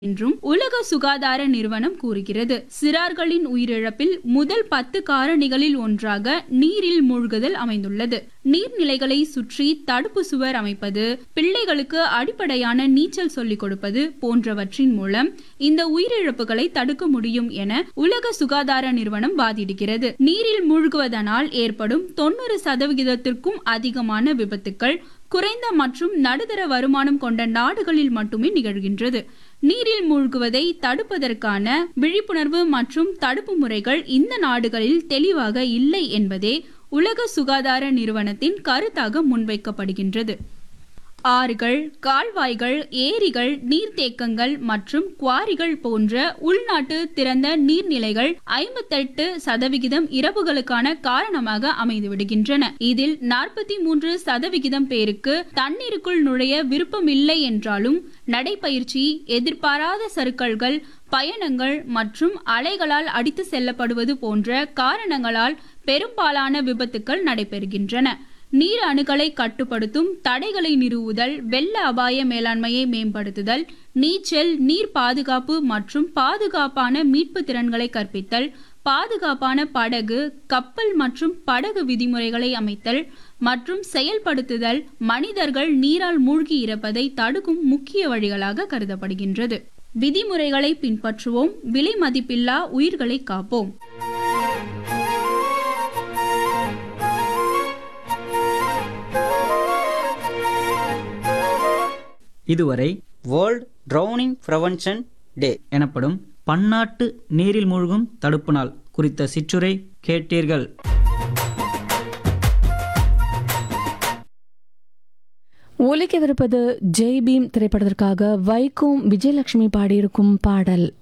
என்றும் உலக சுகாதார நிறுவனம் கூறுகிறது சிறார்களின் உயிரிழப்பில் முதல் பத்து காரணிகளில் ஒன்றாக நீரில் மூழ்குதல் அமைந்துள்ளது நீர்நிலைகளை சுற்றி தடுப்பு சுவர் அமைப்பது பிள்ளைகளுக்கு அடிப்படையான நீச்சல் சொல்லிக் கொடுப்பது போன்றவற்றின் மூலம் இந்த உயிரிழப்புகளை தடுக்க முடியும் என உலக சுகாதார நிறுவனம் வாதிடுகிறது நீரில் மூழ்குவதனால் ஏற்படும் தொண்ணூறு சதவிகிதத்திற்கும் அதிகமான விபத்துக்கள் குறைந்த மற்றும் நடுத்தர வருமானம் கொண்ட நாடுகளில் மட்டுமே நிகழ்கின்றது நீரில் மூழ்குவதை தடுப்பதற்கான விழிப்புணர்வு மற்றும் தடுப்பு முறைகள் இந்த நாடுகளில் தெளிவாக இல்லை என்பதே உலக சுகாதார நிறுவனத்தின் கருத்தாக முன்வைக்கப்படுகின்றது ஆறுகள் கால்வாய்கள் ஏரிகள் நீர்த்தேக்கங்கள் மற்றும் குவாரிகள் போன்ற உள்நாட்டு திறந்த நீர்நிலைகள் ஐம்பத்தெட்டு சதவிகிதம் இறப்புகளுக்கான காரணமாக அமைந்துவிடுகின்றன இதில் நாற்பத்தி மூன்று சதவிகிதம் பேருக்கு தண்ணீருக்குள் நுழைய விருப்பமில்லை என்றாலும் நடைப்பயிற்சி எதிர்பாராத சறுக்கல்கள் பயணங்கள் மற்றும் அலைகளால் அடித்து செல்லப்படுவது போன்ற காரணங்களால் பெரும்பாலான விபத்துக்கள் நடைபெறுகின்றன நீர் அணுக்களை கட்டுப்படுத்தும் தடைகளை நிறுவுதல் வெள்ள அபாய மேலாண்மையை மேம்படுத்துதல் நீச்சல் நீர் பாதுகாப்பு மற்றும் பாதுகாப்பான மீட்பு திறன்களை கற்பித்தல் பாதுகாப்பான படகு கப்பல் மற்றும் படகு விதிமுறைகளை அமைத்தல் மற்றும் செயல்படுத்துதல் மனிதர்கள் நீரால் மூழ்கி இறப்பதை தடுக்கும் முக்கிய வழிகளாக கருதப்படுகின்றது விதிமுறைகளை பின்பற்றுவோம் விலை மதிப்பில்லா உயிர்களை காப்போம் இதுவரை வேர்ல்ட் ட்ரௌனிங் ப்ரிவென்ஷன் டே எனப்படும் பன்னாட்டு நீரில் மூழ்கும் தடுப்பு நாள் குறித்த சிற்றுரை கேட்டீர்கள் ஒலிக்கவிருப்பது ஜெய் பீம் திரைப்படத்திற்காக வைகோம் விஜயலட்சுமி பாடியிருக்கும் பாடல்